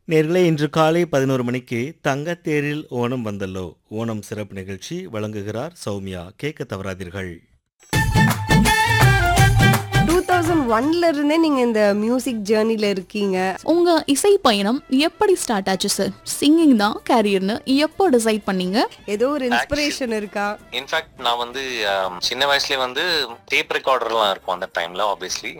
நேர்களே இன்று காலை பதினோரு மணிக்கு தங்கத்தேரில் ஓணம் வந்தல்லோ ஓணம் சிறப்பு நிகழ்ச்சி வழங்குகிறார் சௌமியா கேட்க தவறாதீர்கள் டூ தௌசண்ட் ஒன்ல இருந்தே நீங்க இந்த மியூசிக் ஜேர்னில இருக்கீங்க உங்க இசை பயணம் எப்படி ஸ்டார்ட் ஆச்சு சார் சிங்கிங் தான் கேரியர்னு எப்போ டிசைட் பண்ணீங்க ஏதோ ஒரு இன்ஸ்பிரேஷன் இருக்கா இன்ஃபேக்ட் நான் வந்து um, சின்ன வயசுல வந்து டேப் ரெக்கார்டர்லாம் இருக்கும் அந்த டைம்ல ஆப்வியஸ்லி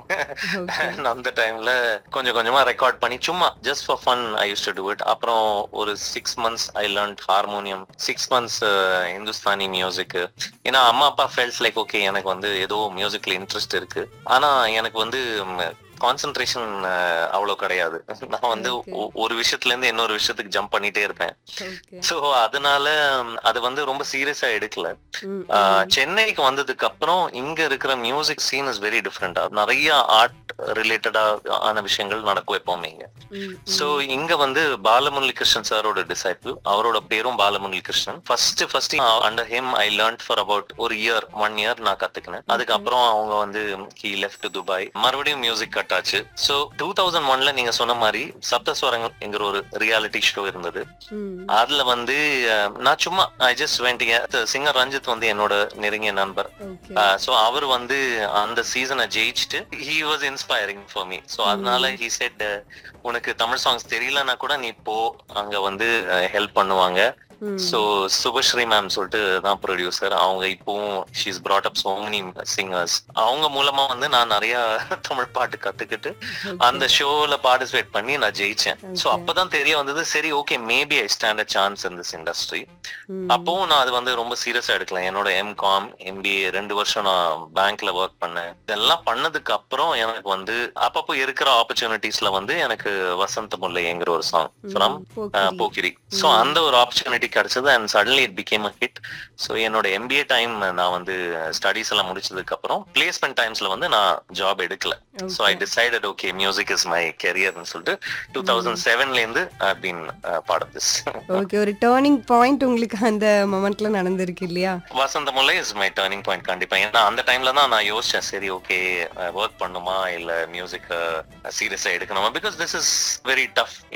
அந்த டைம்ல கொஞ்சம் கொஞ்சமா ரெக்கார்ட் பண்ணி சும்மா just for fun I use to do it அப்புறம் ஒரு six months I learn harmonium six months Hindustani music ஏன்னா அம்மா அப்பா ஃபெல்ஸ் லைக் ஓகே எனக்கு வந்து ஏதோ மியூசிக்ல இன்ட்ரெஸ்ட் இருக்கு ஆனா எனக்கு வந்து கான்சென்ட்ரேஷன் அவ்வளோ கிடையாது நான் வந்து Okay. ஒ- ஒரு விஷயத்துல இருந்து இன்னொரு விஷயத்துக்கு ஜம்ப் பண்ணிட்டே இருப்பேன் Okay. சோ அதனால ம், அது வந்து ரொம்ப சீரியஸா எடுக்கல ம், ஆஹ், ம். சென்னைக்கு வந்ததுக்கு அப்புறம் இங்க இருக்கிற மியூசிக் சீன் இஸ் வெரி டிஃப்ரெண்டா நிறைய ஆர்ட் ரிலேட்டடா ஆன விஷயங்கள் நடக்கும் எப்பவுமே இங்க ம், சோ இங்க வந்து பாலமுரளி கிருஷ்ணன் சாரோட டிசைபிள் அவரோட பேரும் Balamurali Krishnan first first under him I learn for about ஒரு இயர் ஒன் இயர் நான் கத்துக்கினேன் அதுக்கப்புறம் அவங்க வந்து ஹி லெஃப்ட் துபாய் மறுபடியும் மியூசிக் கட் ஆச்சு சோ டூ தௌசண்ட் ஒன்ல நீங்க சொன்ன மாதிரி சப்தஸ்வரங்கள் என்கிற ஒரு ரியாலிட்டி ஷோ இருந்தது ம், அதுல வந்து அஹ், நான் சும்மா ஐ ஜஸ்ட் வேண்டிய சிங்கர் ரஞ்சித் வந்து என்னோட நெருங்கிய நண்பர் okay. சோ அவர் வந்து அந்த சீசனை ஜெயிச்சுட்டு he was inspiring for me so அதனால ஹி செட் உனக்கு தமிழ் சாங்ஸ் தெரியலன்னா கூட நீ போ அங்க வந்து ஹெல்ப் பண்ணுவாங்க ம், சோ சுபஸ்ரீ மேம் சொல்லிட்டு தான் ப்ரொடியூசர் அவங்க இப்பவும் she's brought up so many singers அவங்க மூலமா வந்து நான் நிறைய தமிழ் பாட்டு கத்துக்கிட்டு okay. அந்த ஷோல பார்ட்டிசிபேட் பண்ணி நான் ஜெயிச்சேன் சோ Okay. அப்பதான் தெரிய வந்தது சரி okay maybe I stand a chance in this industry ம், அப்பவும் நான் அது வந்து ரொம்ப சீரியஸா எடுக்கல என்னோட எம்காம் எம்பிஏ ரெண்டு வருஷம் நான் பேங்க்ல ஒர்க் பண்ணேன் இதெல்லாம் பண்ணதுக்கு அப்புறம் எனக்கு வந்து அப்பப்போ இருக்கிற ஆப்பர்ச்சுனிட்டிஸ்ல வந்து எனக்கு வசந்த முல்லைங்கிற ஒரு சாங் ஃப்ரம் ம், போக்கிரி. போக்கிரி சோ ம். அந்த ஒரு ஆப்பர்ச்சுனிட்டி கிடைச்சது and suddenly it became a hit so என்னோட எம்பிஏ டைம் நான் வந்து ஸ்டடீஸ் எல்லாம் முடிச்சதுக்கு அப்புறம் பிளேஸ்மெண்ட் டைம்ஸ்ல வந்து நான் ஜாப் எடுக்கல so I Okay. Decided okay music is my கெரியர்னு சொல்லிட்டு டூ தௌசண்ட் செவன்ல இருந்து been part of this okay ஒரு டேர்னிங் பாயிண்ட் உங்களுக்கு அந்த மொமெண்ட்ல நடந்திருக்கு இல்லையா Vasantha Mullai is my turning point கண்டிப்பா ஏன்னா அந்த டைம்ல தான் நான் யோசிச்சேன் சரி ஓகே ஒர்க் பண்ணுமா இல்ல மியூசிக் சீரியஸா எடுக்கணுமா because this is very tough